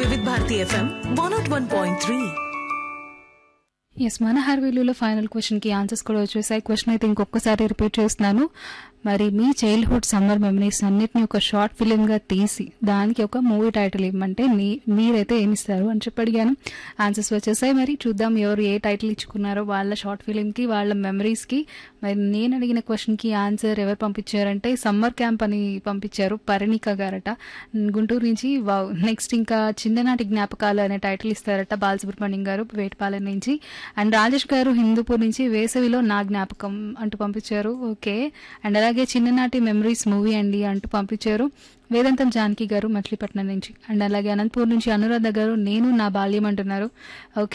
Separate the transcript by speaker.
Speaker 1: వివిధ Bharati FM one naught one point three
Speaker 2: yes మన హర్వీలులో ఫైనల్ క్వశ్చన్ కి ఆన్సర్స్ కూడా వచ్చేసాయి క్వశ్చన్ అయితే ఇంకొకసారి రిపీట్ చేస్తున్నాను మరి మీ చైల్డ్హుడ్ సమ్మర్ మెమరీస్ అన్నిటిని ఒక షార్ట్ ఫిలిం గా తీసి దానికి ఒక మూవీ టైటిల్ ఇవ్వమంటే మీ- మీరైతే ఏమిస్తారు అని చెప్పి అడిగాను ఆన్సర్స్ వచ్చేసాయి మరి చూద్దాం ఎవరు ఏ టైటిల్ ఇచ్చుకున్నారో వాళ్ళ షార్ట్ ఫిలిం కి వాళ్ళ మెమరీస్ కి మరి నేను అడిగిన క్వశ్చన్ కి ఆన్సర్ ఎవరు పంపించారంటే సమ్మర్ క్యాంప్ అని పంపించారు పరిణిక గారట గుంటూరు నుంచి వావ్ నెక్స్ట్ ఇంకా చిన్ననాటి జ్ఞాపకాలు అనే టైటిల్ ఇస్తారట బాలసుబ్రహ్మణ్యం గారు వేటపాలెం నుంచి అండ్ రాజేష్ గారు హిందూపూర్ నుంచి వేసవిలో నా జ్ఞాపకం అంటూ పంపించారు ఓకే అండ్ అలాగే చిన్ననాటి మెమరీస్ మూవీ అండి అంటూ పంపించారు వేదాంతం జానకి గారు మచిలీపట్నం నుంచి అండ్ అలాగే అనంతపూర్ నుంచి అనురాధ గారు నేను నా బాల్యం అంటున్నారు ఓకే